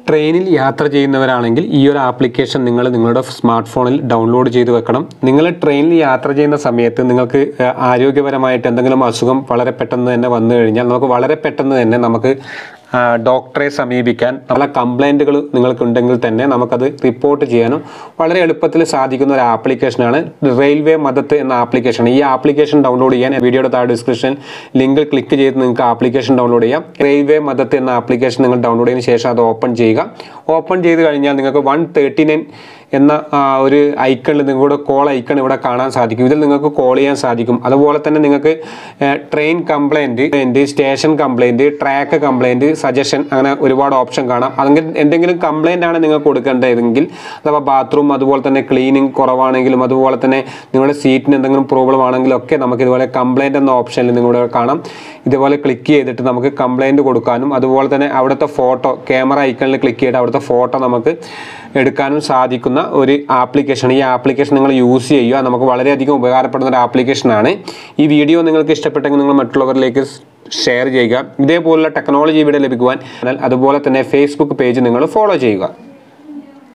ട്രെയിനിൽ യാത്ര ചെയ്യുന്നവരാണെങ്കിൽ ഈ ഒരു ആപ്ലിക്കേഷൻ നിങ്ങൾ നിങ്ങളുടെ സ്മാർട്ട് ഫോണിൽ ഡൗൺലോഡ് ചെയ്ത് വെക്കണം നിങ്ങൾ ട്രെയിനിൽ യാത്ര ചെയ്യുന്ന സമയത്ത് നിങ്ങൾക്ക് ആ, ആരോഗ്യപരമായിട്ട് എന്തെങ്കിലും അസുഖം വളരെ പെട്ടെന്ന് തന്നെ വന്നു കഴിഞ്ഞാൽ നമുക്ക് വളരെ പെട്ടെന്ന് തന്നെ നമുക്ക് ആ, ഡോക്ടറെ സമീപിക്കാൻ പല കംപ്ലൈൻറ്റുകൾ നിങ്ങൾക്കുണ്ടെങ്കിൽ തന്നെ നമുക്കത് റിപ്പോർട്ട് ചെയ്യാനും വളരെ എളുപ്പത്തിൽ സാധിക്കുന്ന ഒരു ആപ്ലിക്കേഷനാണ് റെയിൽവേ മദത്ത് എന്ന ആപ്ലിക്കേഷൻ ഈ ആപ്ലിക്കേഷൻ ഡൗൺലോഡ് ചെയ്യാൻ വീഡിയോയുടെ താഴെ ഡിസ്ക്രിപ്ഷൻ ലിങ്കിൽ ക്ലിക്ക് ചെയ്ത് നിങ്ങൾക്ക് ആപ്ലിക്കേഷൻ ഡൗൺലോഡ് ചെയ്യാം റെയിൽവേ മദത്ത് എന്ന ആപ്ലിക്കേഷൻ നിങ്ങൾ ഡൗൺലോഡ് ചെയ്തതിന് ശേഷം അത് ഓപ്പൺ ചെയ്യുക ഓപ്പൺ ചെയ്ത് കഴിഞ്ഞാൽ നിങ്ങൾക്ക് വൺ തേർട്ടി നയൻ എന്ന ആ, ഒരു ഐക്കണിൽ നിങ്ങളുടെ കോൾ ഐക്കൺ ഇവിടെ കാണാൻ സാധിക്കും ഇതിൽ നിങ്ങൾക്ക് കോൾ ചെയ്യാൻ സാധിക്കും അതുപോലെ തന്നെ നിങ്ങൾക്ക് train complaint station complaint track complaint suggestion അങ്ങനെ ഒരുപാട് ഓപ്ഷൻ കാണാം അല്ലെങ്കിൽ എന്തെങ്കിലും കംപ്ലൈൻ്റ് ആണ് നിങ്ങൾക്ക് കൊടുക്കേണ്ടതെങ്കിൽ അഥവാ ബാത്റൂം അതുപോലെ തന്നെ ക്ലീനിങ് കുറവാണെങ്കിലും അതുപോലെ തന്നെ നിങ്ങളുടെ സീറ്റിന് എന്തെങ്കിലും പ്രോബ്ലം ആണെങ്കിലും ഒക്കെ നമുക്ക് ഇതുപോലെ കംപ്ലൈൻറ്റ് എന്ന ഓപ്ഷനിൽ നിങ്ങളുടെ കാണാം ഇതുപോലെ ക്ലിക്ക് ചെയ്തിട്ട് നമുക്ക് കംപ്ലൈൻറ്റ് കൊടുക്കാനും അതുപോലെ തന്നെ അവിടുത്തെ ഫോട്ടോ ക്യാമറ ഐക്കണിൽ ക്ലിക്ക് ചെയ്തിട്ട് അവിടുത്തെ ഫോട്ടോ നമുക്ക് എടുക്കാനും സാധിക്കുന്ന ഒരു ആപ്ലിക്കേഷൻ ഈ ആപ്ലിക്കേഷൻ നിങ്ങൾ യൂസ് ചെയ്യുക നമുക്ക് വളരെയധികം ഉപകാരപ്പെടുന്ന ഒരു ആപ്ലിക്കേഷനാണ് ഈ വീഡിയോ നിങ്ങൾക്ക് ഇഷ്ടപ്പെട്ടെങ്കിൽ നിങ്ങൾ മറ്റുള്ളവരിലേക്ക് ഷെയർ ചെയ്യുക ഇതേപോലുള്ള ടെക്നോളജി ഇവിടെ ലഭിക്കുവാൻ അതുപോലെ തന്നെ ഫേസ്ബുക്ക് പേജ് നിങ്ങൾ ഫോളോ ചെയ്യുക